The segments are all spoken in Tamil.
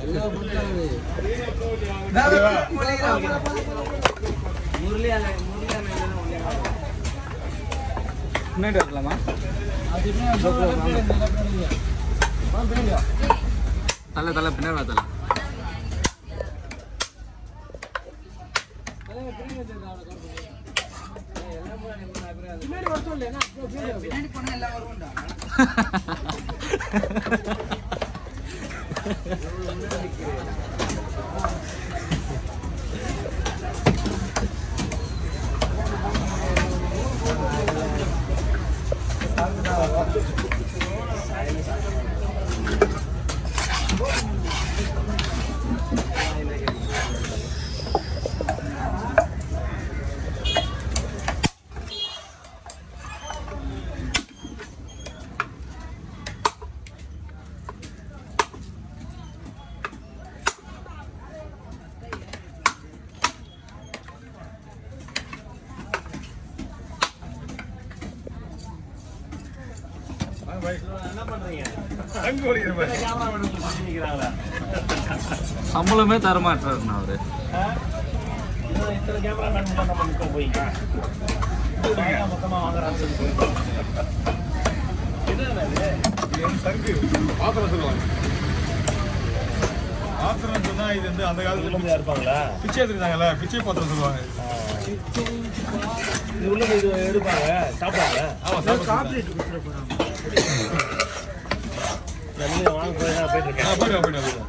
முன்னாடி வரலாமா தலை தலை பின்னாடி வா தலை சம்பளமே தர மாட்டாருண்ணா அவரு சங்கு பாத்திரம் சொல்லுவாங்க பாத்திரம் சொன்னா இது வந்து அந்த காலத்துல இருப்பாங்களா பிச்சை எடுத்துருந்தாங்கல்ல பிச்சை பாத்திரம் சொல்லுவாங்க இது உள்ள போய் இது எடுப்பாங்க சாப்பிடுவாங்க ஆமா சாப்பிட்டு நீங்க வாங்க போய் நான் போயிட்டு இருக்கேன் போயிட்டு போயிட்டு போயிட்டு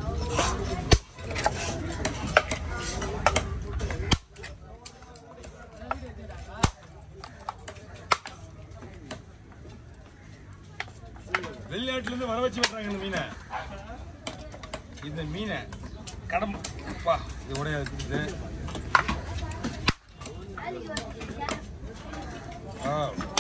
வெளிநாட்டுல இருந்து வர வச்சு விட்டுறாங்க இந்த மீனை இந்த மீனை கடம் பா இது உடைய இருக்குது ஆ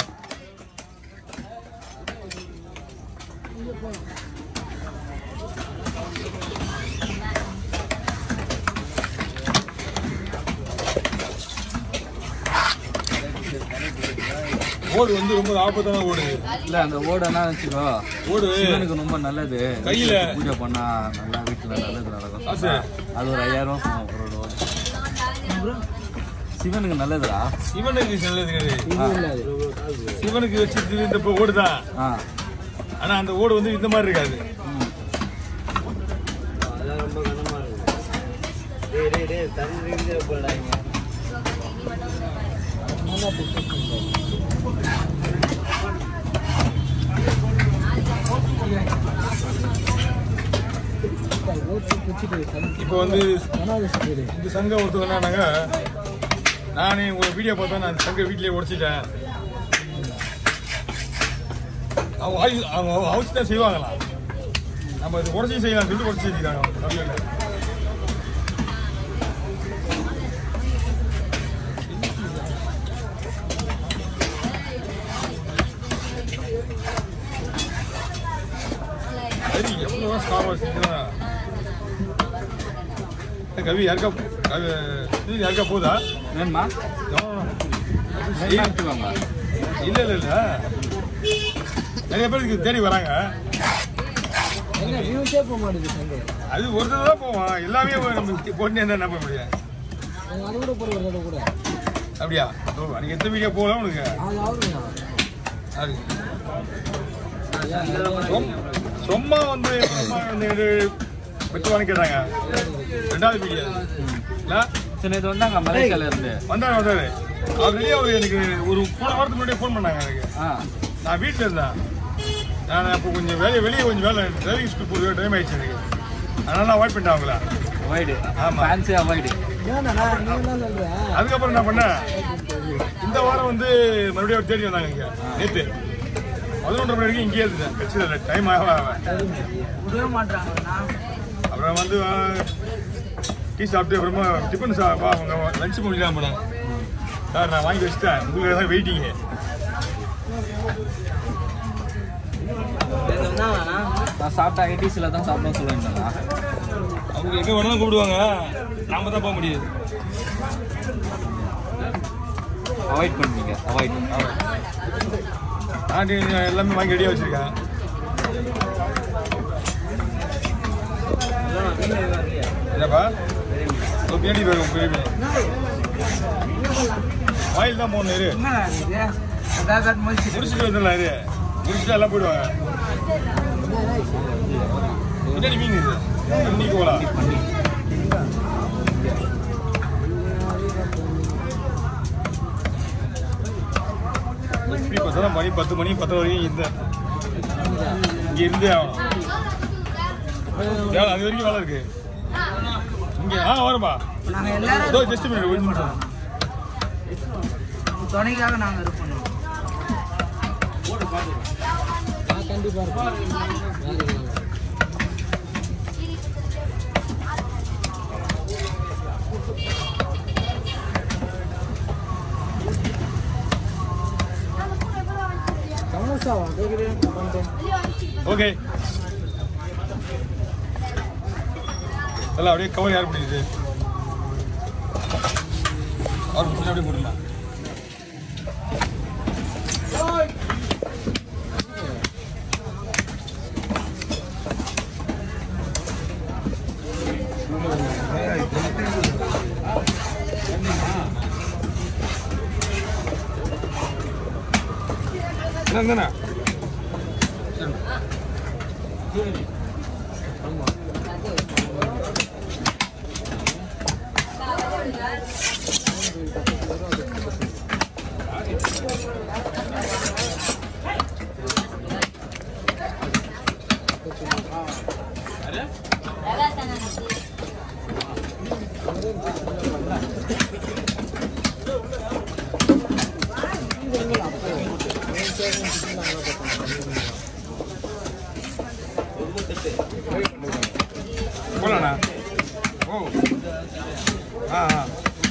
ஓடு வந்து ரொம்ப ஆபத்தான ஓடு இல்ல அந்த ஓடு என்ன வச்சுக்கோ ஓடு சிவனுக்கு ரொம்ப நல்லது கையில. பூஜை பண்ணா நல்லா வீட்டுல நல்லது நடக்கும் காசு. அது ஒரு ஐயாயிரம் ரூபா ஒரு ஓடு சிவனுக்கு நல்லதுடா சிவனுக்கு நல்லது ஆ. சிவனுக்கு வச்சிருக்கிறது இந்த இப்போ ஓடுதான் ஆ ஆனா அந்த ஓடு வந்து இந்த மாதிரி இருக்காது ம். அதெல்லாம் ரொம்ப கனமா இருக்கு டேய் டேய் டேய் தண்ணி ரீதியா போடாங்க இப்போ வந்து இந்த சங்கம் ஒருத்தர் என்னன்னாங்க நானே உங்க வீடியோ பார்த்தா நான் அந்த சங்க வீட்லயே உடைச்சிட்டேன் அவங்க ஆயு- அவங்க அவுச்சு தான் செய்வாங்களாம் நம்ம இது உடச்சி செய்யலாம் சொல்லிட்டு உடச்சி செஞ்சுக்கிறாங்க அவங்க தமிழ்ல. சரி எவ்வளோ ஸ்ட்ராங்காக செஞ்சுக்கலாம் கவி யாருக்கா கவி இது யாருக்கா போதா வேணுமா இல்ல எடுத்துக்கோங்க இல்ல இல்ல நிறைய பேர் இதுக்கு தேடி வராங்க அது ஒரு தடவை தான் போவோம் எல்லாமே நம்ம பொண்ணு என்ன நம்ப முடியாது அப்படியா ஓ அன்னைக்கு எந்த வீடியோ போகலாம் உனக்கு அது சொம்- சும்மா வந்து சும்மா வந்து இது வெட்டுவான்னு கேட்டாங்க ரெண்டாவது வீடியோ இல்ல சரி இது வந்தாங்க மலேசியால இருந்து வந்தாரு வந்தாரு ஆல்ரெடி அவர் எனக்கு ஒரு போன வாரத்துக்கு முன்னாடியே ஃபோன் பண்ணாங்க எனக்கு ஆ நான் வீட்டில் இருந்தேன் நான் அப்போ கொஞ்சம் வேலையை வெளியே கொஞ்சம் வேலை டிரைவிங் ஸ்கூல் போகிற டைம் ஆயிடுச்சு எனக்கு அதனால நான் அவாய்ட் பண்ணிட்டேன் அவங்கள அவாய்டு ஆமா. ஃபேன்சி அவாய்டு அதுக்கப்புறம் என்ன பண்ணேன் இந்த வாரம் வந்து மறுபடியும் அவர் தேடி வந்தாங்க இங்கே நேற்று பதினொன்றரை மணி வரைக்கும் இங்கேயே இருந்தேன் கட்சியில் டைம் ஆக ஆக. அப்புறம் வந்து ஆ, டீ சாப்பிட்டு அப்புறமா டிஃபன் சாப்பா அவங்க லஞ்ச் முடியலாம் போனேன் சார் நான் வாங்கி வச்சுட்டேன் உங்களுக்கு தான் வெயிட்டிங்கு நான் சாப்பிட்டா ஐடிசியில் தான் சாப்பிடணும்னு சொல்லியிருந்தேண்ணா அவங்க எங்கே வேணாலும் கூப்பிடுவாங்க நாம தான் போக முடியாது அவாய்ட் பண்ணுவீங்க அவாய்ட் நான் எல்லாமே வாங்கி ரெடியாக வச்சிருக்கேன் என்னப்பா ஒரு பின்னாடி வரும் பெரிய மீன் ஆயில் தான் போகணும் இரு முடிச்சுட்டு வந்துடலாம் இரு முடிச்சுட்டு எல்லாம் போயிடுவாங்க பின்னாடி மீன் இது இன்னைக்கு போலா எப்படி பார்த்தா மணி பத்து மணி பத்து வரைக்கும் இந்த இங்க இருந்தே ஆகணும் ஏன் அது வரைக்கும் வேலை இருக்கு இங்க ஆ வரும்பா நாங்க எல்லாரும் இதோ ஜஸ்ட் மினிட் ஒரு நிமிஷம் துணைக்காக நாங்க இருப்போம் ஓகே எல்லாம் அப்படியே கவர் யார் பிடிக்குது அவர் பிடிச்சி அப்படியே போட்டுடலாம் என்னங்கண்ணா போலாண்ணா ஓ ஆ ஆ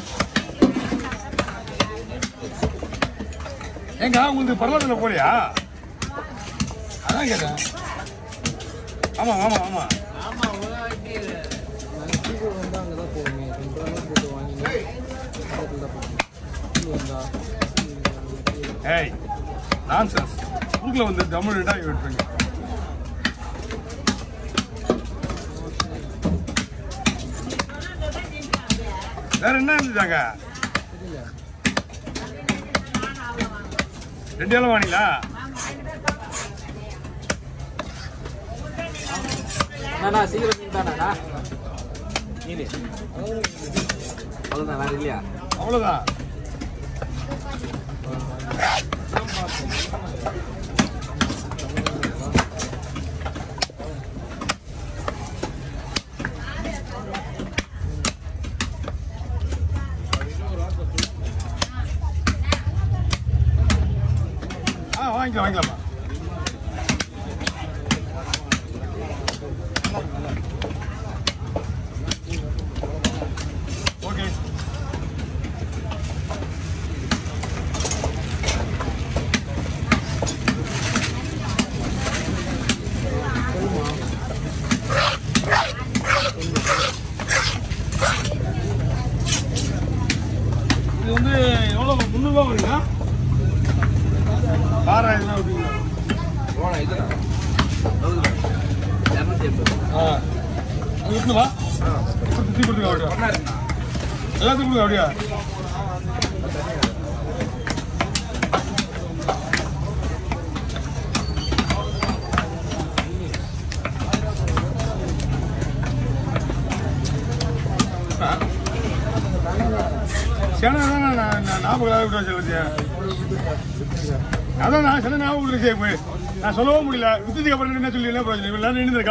ஏங்க உங்களுக்கு பரவாயில்ல போலியா அதான் கேட்டேன் ஆமா ஆமா ஆமா ஏய் நான்சென்ஸ் ஊருக்குள்ள வந்து தமிழ் விட்டுருங்க வேற என்ன இருந்துச்சாங்க ரெண்டு இடம் வாங்கிங்களா அண்ணா சீக்கிரம் தானண்ணா நீனு அவ்வளோதான் வேறு இல்லையா அவ்வளவுதான் ஆ வாங்கிக்கலாம் வாங்கிக்கலாமா ஓகே இது வந்து எவ்வளோ முந்நூறுபா வருங்களா ஆறாயிரம் ரூபா வருதுங்களா போனா இதுண்ணா இரநூத்தி எண்பது ஆ அது விட்டுவா சுற்றி கொடுத்துங்க அப்படியா ஒன்றா இருக்குண்ணா எல்லாத்துக்கும் கொடுங்க அப்படியா சேனை தான் நான் நான் ஞாபகம் விட்டு சொல்லுச்சேன் அதான் நான் சொன்ன ஞாபகம் விட்டுருச்சே போய் நான் சொல்லவும் முடியல வித்ததுக்கு அப்புறம் என்ன சொல்லி என்ன பிரயோஜனம் இல்லை நின்று